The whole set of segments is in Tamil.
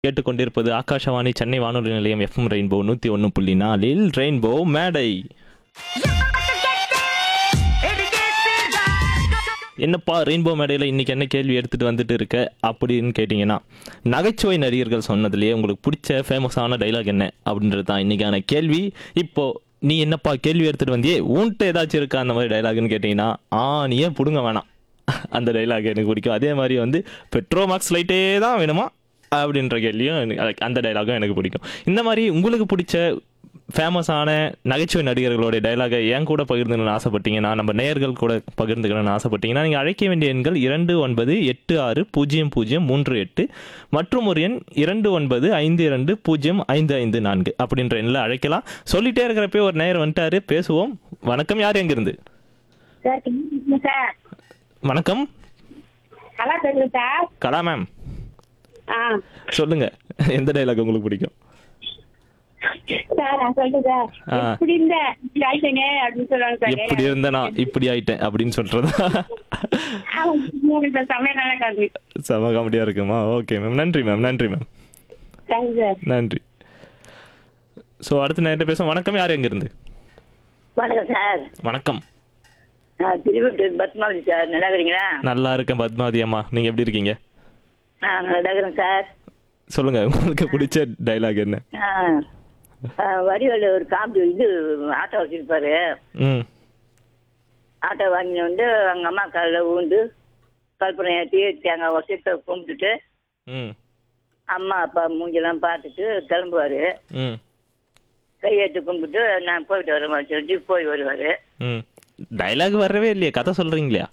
கேட்டுக்கொண்டிருப்பது ஆகாஷவாணி சென்னை வானொலி நிலையம் எஃப்எம் ரெயின்போ நூற்றி ஒன்று புள்ளி நாலில் ரெயின்போ மேடை என்னப்பா ரெயின்போ மேடையில் இன்னைக்கு என்ன கேள்வி எடுத்துட்டு வந்துட்டு இருக்க அப்படின்னு கேட்டிங்கன்னா நகைச்சுவை நடிகர்கள் சொன்னதுலேயே உங்களுக்கு பிடிச்ச ஃபேமஸான டைலாக் என்ன அப்படின்றது தான் இன்னைக்கான கேள்வி இப்போ நீ என்னப்பா கேள்வி எடுத்துட்டு வந்தியே உன்கிட்ட ஏதாச்சும் இருக்கா அந்த மாதிரி டைலாக்னு கேட்டிங்கன்னா ஆ நீயே பிடுங்க வேணாம் அந்த டைலாக் எனக்கு பிடிக்கும் அதே மாதிரி வந்து பெட்ரோ மார்க்ஸ் லைட்டே தான் வேணுமா அப்படின்ற கேள்வியும் எனக்கு like அந்த டைலாகும் எனக்கு பிடிக்கும் இந்த மாதிரி உங்களுக்கு பிடிச்ச ஃபேமஸான நகைச்சுவை நடிகர்களுடைய டைலாகை என் கூட பகிர்ந்துக்கணும்னு ஆசைப்பட்டீங்கன்னா நம்ம நேயர்கள் கூட பகிர்ந்துக்கணும்னு ஆசைப்பட்டீங்கன்னா நீங்கள் அழைக்க வேண்டிய எண்கள் இரண்டு ஒன்பது எட்டு ஆறு பூஜ்ஜியம் பூஜ்ஜியம் மூன்று எட்டு மற்றும் ஒரு எண் இரண்டு ஒன்பது ஐந்து இரண்டு பூஜ்ஜியம் ஐந்து ஐந்து நான்கு அப்படின்ற எண்ணில் அழைக்கலாம் சொல்லிட்டே இருக்கிறப்பே ஒரு நேயர் வந்துட்டாரு பேசுவோம் வணக்கம் யார் எங்கிருந்து சார் கேக்குதுங்க சார் வணக்கம் நல்லா பேசுங்க சார் கலா மேம் ஆ சொல்லுங்க எந்த டைலாக் உங்களுக்கு பிடிக்கும் சார் நான் சொல்றேன் சார் ஆ. எப்படி இருந்த இப்படி ஆயிட்டேங்க அப்படின்னு சொல்லுவாங்க சார் எப்படி இருந்தனா இப்படி ஆயிட்டேன் அப்படின்னு சொல்றதா ஆமாங்க சார் சமையல் நல்லா காது செம காமெடியா இருக்குமா ஓகே மேம் நன்றி மேம் நன்றி மேம் தேங்க்ஸ் சார் நன்றி ஸோ அடுத்து நேரிட்ட பேசுவோம் வணக்கம் யார் எங்கிருந்து வணக்கம் சார் வணக்கம் நான் திருவள்ளூர் பத்மாவதி சார் நல்லா இருக்கிறீங்களா நல்லா இருக்கேன் பத்மாவதி அம்மா நீங்க எப்படி இருக்கீங்க நான் நல்லா இருக்கிறேன் சார் சொல்லுங்க உங்களுக்கு பிடிச்ச டைலாக் என்ன ஆ, ஆ, வடிவேலு ஒரு காமெடி இது ஆட்டோ வச்சிருப்பாரு ம் ஆட்டோ வாங்கின வந்து அவங்க அம்மா காலில் ஊந்து கல்பனை ஏற்றி தேங்காய் வருஷத்தை கும்பிட்டுட்டு ம் அம்மா அப்பா மூஞ்செல்லாம் பார்த்துட்டு கிளம்புவார் ம் கையெழுத்து கும்பிட்டு நான் போயிட்டு வரேன் சொல்லிட்டு போய் வருவார் ம் டைலாக் வரவே இல்லையே கதை சொல்றீங்களா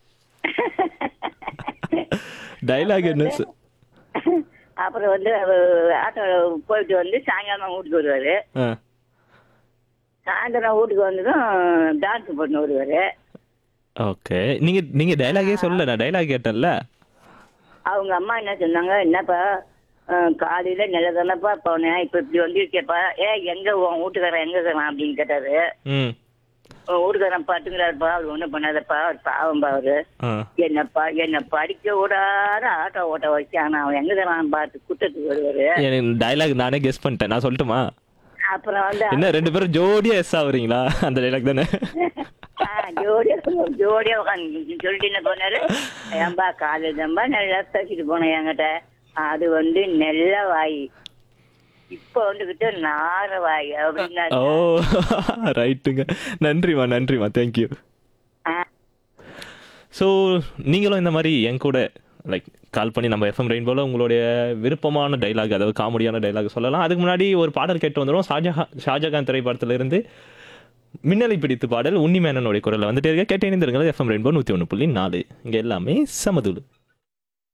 டைலாக் என்ன சொ- அப்புறம் வந்து ஆட்டோ போயிட்டு வந்து சாயங்காலம் வீட்டுக்கு வருவார் ஆ சாயந்தரம் வீட்டுக்கு வந்ததும் டான்ஸ் பண்ண வருவார் ஓகே நீங்க நீங்க டைலாகே சொல்லல நான் டைலாக் கேட்டேன்ல அவங்க அம்மா என்ன சொன்னாங்க என்னப்பா அஹ், காலையில நல்லதானப்பா போனேன் இப்ப இப்படி வந்திருக்கேப்பா ஏ எங்க உன் வீட்டுக்காரன் எங்க இருக்கிறான் அப்படின்னு கேட்டாரு ம் உன் வீட்டுக்காரன் பாட்டுங்கிறாருப்பா அவர் ஒண்ணும் பண்ணாதப்பா அவர் பாவம்பா அவரு ஆ என்னப்பா என்ன படிக்க விடாத ஆட்டோ ஓட்ட வச்சான் அவன் எங்க இருக்கிறான் பார்த்து குத்தத்துக்கு வருவாரு எனக்கு டைலாக் நானே கெஸ் பண்ணிட்டேன் நான் சொல்லட்டுமா அப்புறம் வந்து என்ன ரெண்டு பேரும் ஜோடியா எஸ் ஆகுறீங்களா அந்த டைலாக் தானே ஆ, ஜோடியா ஜோடியா உட்காந்து சொல்லிட்டு என்ன பண்ணாரு ஏன்பா காலையில் தான்பா நல்லா பேசிட்டு போனேன் என்கிட்ட அது வந்து நெல்ல வாய் இப்ப வந்துகிட்டு நார வாய் அப்படின்னா ஓ ரைட்டுங்க நன்றிம்மா நன்றிம்மா தேங்க்யூ ஆ. ஸோ நீங்களும் இந்த மாதிரி என் கூட லைக் கால் பண்ணி நம்ம எஃப்எம் ரெயின்போல உங்களுடைய விருப்பமான டைலாக் அதாவது காமெடியான டைலாக் சொல்லலாம் அதுக்கு முன்னாடி ஒரு பாடல் கேட்டு வந்துடும் ஷாஜஹா ஷாஜகான் திரைப்படத்துல இருந்து மின்னலை பிடித்து பாடல் உன்னிமேனனுடைய குரலில் வந்துட்டே இருக்க கேட்டு இணைந்திருங்கள் எஃப்எம் ரெயின்போ நூற்றி ஒன்று புள்ளி நாலு இங்கே எல்லாமே சமதுலு